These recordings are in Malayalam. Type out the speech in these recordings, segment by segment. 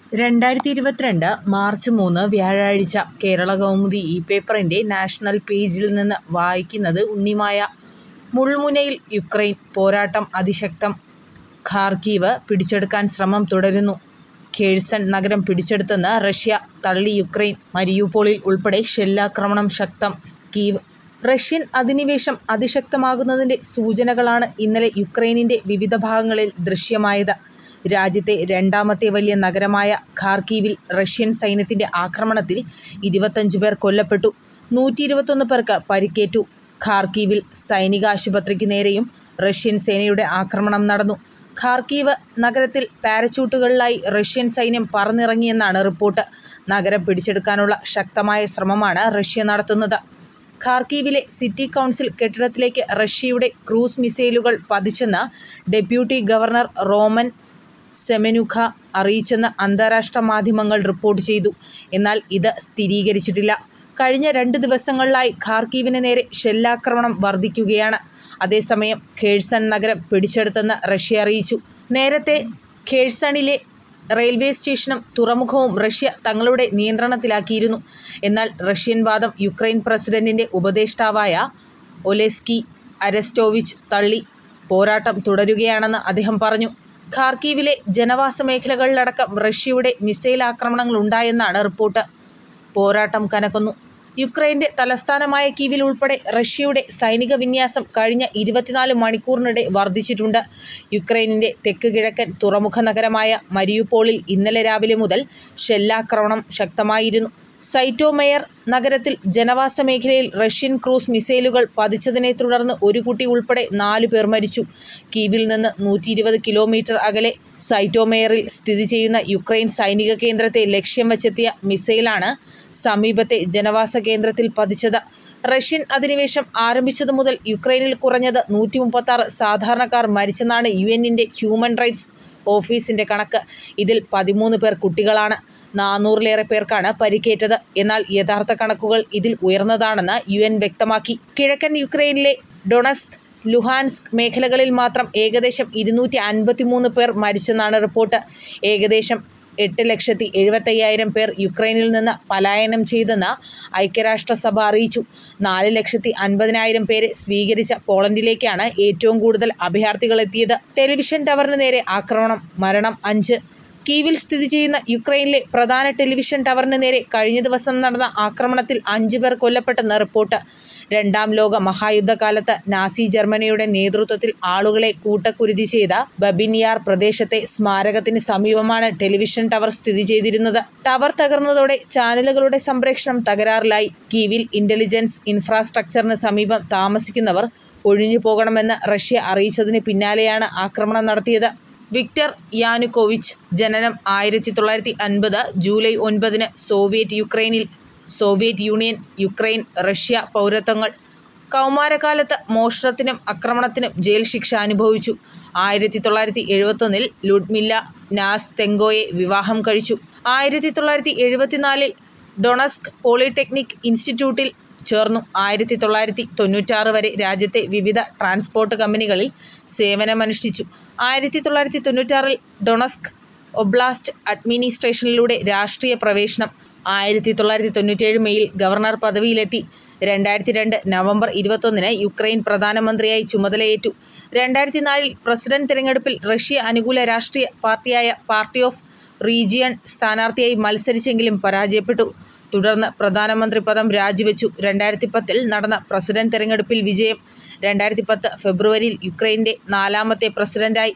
രണ്ടായിരത്തി ഇരുപത്തിരണ്ട് മാർച്ച് മൂന്ന് വ്യാഴാഴ്ച കേരളകൗമുദി ഈ പേപ്പറിന്റെ നാഷണൽ പേജിൽ നിന്ന് വായിക്കുന്നത് ഉണ്ണിമായ. മുൾമുനയിൽ യുക്രൈൻ, പോരാട്ടം അതിശക്തം ഖാർക്കീവ് പിടിച്ചെടുക്കാൻ ശ്രമം തുടരുന്നു. ഖേഴ്സൺ നഗരം പിടിച്ചെടുത്തെന്ന് റഷ്യ തള്ളി യുക്രൈൻ, മരിയുപോളിൽ ഉൾപ്പെടെ ഷെല്ലാക്രമണം ശക്തം കീവ് റഷ്യൻ അധിനിവേശം അതിശക്തമാകുന്നതിന്റെ സൂചനകളാണ് ഇന്നലെ യുക്രൈനിന്റെ വിവിധ ഭാഗങ്ങളിൽ ദൃശ്യമായത്. രാജ്യത്തെ രണ്ടാമത്തെ വലിയ നഗരമായ ഖാർക്കീവിൽ റഷ്യൻ സൈന്യത്തിന്റെ ആക്രമണത്തിൽ ഇരുപത്തഞ്ച് പേർ കൊല്ലപ്പെട്ടു, നൂറ്റിയിരുപത്തൊന്ന് പേർക്ക് പരിക്കേറ്റു. ഖാർക്കീവിൽ സൈനികാശുപത്രിക്ക് നേരെയും റഷ്യൻ സേനയുടെ ആക്രമണം നടന്നു. ഖാർക്കീവ് നഗരത്തിൽ പാരച്യൂട്ടുകളിലായി റഷ്യൻ സൈന്യം പറന്നിറങ്ങിയെന്നാണ് റിപ്പോർട്ട്. നഗരം പിടിച്ചെടുക്കാനുള്ള ശക്തമായ ശ്രമമാണ് റഷ്യ നടത്തുന്നത്. ഖാർക്കീവിലെ സിറ്റി കൗൺസിൽ കെട്ടിടത്തിലേക്ക് റഷ്യയുടെ ക്രൂസ് മിസൈലുകൾ പതിച്ചെന്ന് ഡെപ്യൂട്ടി ഗവർണർ റോമൻ സെമെനുഖ അറിയിച്ചെന്ന് അന്താരാഷ്ട്ര മാധ്യമങ്ങൾ റിപ്പോർട്ട് ചെയ്തു. എന്നാൽ ഇത് സ്ഥിരീകരിച്ചിട്ടില്ല. കഴിഞ്ഞ രണ്ട് ദിവസങ്ങളിലായി ഖാർക്കീവിന് നേരെ ഷെല്ലാക്രമണം വർധിക്കുകയാണ്. അതേസമയം ഖേഴ്സൺ നഗരം പിടിച്ചെടുത്തെന്ന് റഷ്യ അറിയിച്ചു. നേരത്തെ ഖേഴ്സണിലെ റെയിൽവേ സ്റ്റേഷനും തുറമുഖവും റഷ്യ തങ്ങളുടെ നിയന്ത്രണത്തിലാക്കിയിരുന്നു. എന്നാൽ റഷ്യൻ വാദം യുക്രൈൻ പ്രസിഡന്റിന്റെ ഉപദേഷ്ടാവായ ഒലെസ്കി അരസ്റ്റോവിച്ച് തള്ളി. പോരാട്ടം തുടരുകയാണെന്ന് അദ്ദേഹം പറഞ്ഞു. ഖാർക്കീവിലെ ജനവാസ മേഖലകളിലടക്കം റഷ്യയുടെ മിസൈൽ ആക്രമണങ്ങളുണ്ടായെന്നാണ് റിപ്പോർട്ട്. പോരാട്ടം കനക്കുന്നു. യുക്രൈന്റെ തലസ്ഥാനമായ കീവിൽ ഉൾപ്പെടെ റഷ്യയുടെ സൈനിക വിന്യാസം കഴിഞ്ഞ ഇരുപത്തിനാല് മണിക്കൂറിനിടെ വർധിച്ചിട്ടുണ്ട്. യുക്രൈനിന്റെ തെക്ക് കിഴക്കൻ തുറമുഖ നഗരമായ മരിയുപോളിൽ ഇന്നലെ രാവിലെ മുതൽ ഷെല്ലാക്രമണം ശക്തമായിരുന്നു. സൈറ്റോമെയർ നഗരത്തിൽ ജനവാസ മേഖലയിൽ റഷ്യൻ ക്രൂസ് മിസൈലുകൾ പതിച്ചതിനെ തുടർന്ന് ഒരു കുട്ടി ഉൾപ്പെടെ നാലു പേർ മരിച്ചു. കീവിൽ നിന്ന് നൂറ്റിയിരുപത് കിലോമീറ്റർ അകലെ സൈറ്റോമെയറിൽ സ്ഥിതി ചെയ്യുന്ന യുക്രൈൻ സൈനിക കേന്ദ്രത്തെ ലക്ഷ്യം വച്ചെത്തിയ മിസൈലാണ് സമീപത്തെ ജനവാസ കേന്ദ്രത്തിൽ പതിച്ചത്. റഷ്യൻ അധിനിവേശം ആരംഭിച്ചതു മുതൽ യുക്രൈനിൽ കുറഞ്ഞത് നൂറ്റിമുപ്പത്താറ് സാധാരണക്കാർ മരിച്ചെന്നാണ് യുഎന്നിന്റെ ഹ്യൂമൻ റൈറ്റ്സ് ഓഫീസിന്റെ കണക്ക്. ഇതിൽ പതിമൂന്ന് പേർ കുട്ടികളാണ്. നാനൂറിലേറെ പേർക്കാണ് പരിക്കേറ്റത്. എന്നാൽ യഥാർത്ഥ കണക്കുകൾ ഇതിൽ ഉയർന്നതാണെന്ന് യുഎൻ വ്യക്തമാക്കി. കിഴക്കൻ യുക്രൈനിലെ ഡൊണസ്ക്, ലുഹാൻസ്ക് മേഖലകളിൽ മാത്രം ഏകദേശം ഇരുന്നൂറ്റി അൻപത്തിമൂന്ന് പേർ മരിച്ചെന്നാണ് റിപ്പോർട്ട്. ഏകദേശം എട്ട് ലക്ഷത്തി എഴുപത്തയ്യായിരം പേർ യുക്രൈനിൽ നിന്ന് പലായനം ചെയ്തെന്ന് ഐക്യരാഷ്ട്രസഭ അറിയിച്ചു. നാല് ലക്ഷത്തി അൻപതിനായിരം പേരെ സ്വീകരിച്ച പോളണ്ടിലേക്കാണ് ഏറ്റവും കൂടുതൽ അഭയാർത്ഥികളെത്തിയത്. ടെലിവിഷൻ ടവറിന് നേരെ ആക്രമണം, മരണം അഞ്ച് കീവിൽ സ്ഥിതി ചെയ്യുന്ന യുക്രൈനിലെ പ്രധാന ടെലിവിഷൻ ടവറിന് നേരെ കഴിഞ്ഞ ദിവസം നടന്ന ആക്രമണത്തിൽ അഞ്ച് പേർ കൊല്ലപ്പെട്ടെന്ന് റിപ്പോർട്ട്. രണ്ടാം ലോക മഹായുദ്ധകാലത്ത് നാസി ജർമ്മനിയുടെ നേതൃത്വത്തിൽ ആളുകളെ കൂട്ടക്കുരുതി ചെയ്ത ബബിൻ യാർ പ്രദേശത്തെ സ്മാരകത്തിന് സമീപമാണ് ടെലിവിഷൻ ടവർ സ്ഥിതി ചെയ്തിരുന്നത്. ടവർ തകർന്നതോടെ ചാനലുകളുടെ സംപ്രേഷണം തകരാറിലായി. കീവിൽ ഇന്റലിജൻസ് ഇൻഫ്രാസ്ട്രക്ചറിന് സമീപം താമസിക്കുന്നവർ ഒഴിഞ്ഞുപോകണമെന്ന് റഷ്യ അറിയിച്ചതിന് പിന്നാലെയാണ് ആക്രമണം നടത്തിയത്. വിക്ടർ യാനുകോവിച്ച് ജനനം ആയിരത്തി തൊള്ളായിരത്തി അൻപത് ജൂലൈ ഒൻപതിന് സോവിയറ്റ് യുക്രൈനിൽ സോവിയറ്റ് യൂണിയൻ, യുക്രൈൻ, റഷ്യ പൗരത്വങ്ങൾ കൗമാരകാലത്ത് മോഷണത്തിനും ആക്രമണത്തിനും ജയിൽ ശിക്ഷ അനുഭവിച്ചു. ആയിരത്തി തൊള്ളായിരത്തി എഴുപത്തൊന്നിൽ ലുഡ്മില നാസ്തെങ്കോയെ വിവാഹം കഴിച്ചു. ആയിരത്തി തൊള്ളായിരത്തി എഴുപത്തിനാലിൽ ഡൊണസ്ക് പോളിടെക്നിക് ഇൻസ്റ്റിറ്റ്യൂട്ടിൽ ചേർന്നു. ആയിരത്തി തൊള്ളായിരത്തി തൊണ്ണൂറ്റാറ് വരെ രാജ്യത്തെ വിവിധ ട്രാൻസ്പോർട്ട് കമ്പനികളിൽ സേവനമനുഷ്ഠിച്ചു. ആയിരത്തി തൊള്ളായിരത്തി തൊണ്ണൂറ്റാറിൽ ഡൊണസ്ക് ഒബ്ലാസ്റ്റ് അഡ്മിനിസ്ട്രേഷനിലൂടെ രാഷ്ട്രീയ പ്രവേശനം. ആയിരത്തി തൊള്ളായിരത്തി തൊണ്ണൂറ്റേഴ് മെയിൽ ഗവർണർ പദവിയിലെത്തി. രണ്ടായിരത്തി രണ്ട് നവംബർ ഇരുപത്തൊന്നിന് യുക്രൈൻ പ്രധാനമന്ത്രിയായി ചുമതലയേറ്റു. രണ്ടായിരത്തി നാലിൽ പ്രസിഡന്റ് തെരഞ്ഞെടുപ്പിൽ റഷ്യ അനുകൂല രാഷ്ട്രീയ പാർട്ടിയായ പാർട്ടി ഓഫ് റീജിയൺ സ്ഥാനാർത്ഥിയായി മത്സരിച്ചെങ്കിലും പരാജയപ്പെട്ടു. തുടർന്ന് പ്രധാനമന്ത്രി പദം രാജിവെച്ചു. രണ്ടായിരത്തി പത്തിൽ നടന്ന പ്രസിഡന്റ് തെരഞ്ഞെടുപ്പിൽ വിജയം. രണ്ടായിരത്തി പത്ത് ഫെബ്രുവരിയിൽ യുക്രൈന്റെ നാലാമത്തെ പ്രസിഡന്റായി.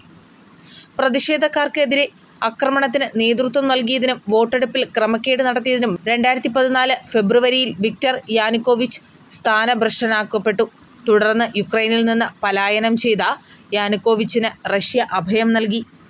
പ്രതിഷേധക്കാർക്കെതിരെ ആക്രമണത്തിന് നേതൃത്വം നൽകിയതിനും വോട്ടെടുപ്പിൽ ക്രമക്കേട് നടത്തിയതിനും രണ്ടായിരത്തി പതിനാല് ഫെബ്രുവരിയിൽ വിക്ടർ യാനുകോവിച്ച് സ്ഥാനഭ്രഷ്ടനാക്കപ്പെട്ടു. തുടർന്ന് യുക്രൈനിൽ നിന്ന് പലായനം ചെയ്ത യാനുകോവിച്ചിന് റഷ്യ അഭയം നൽകി.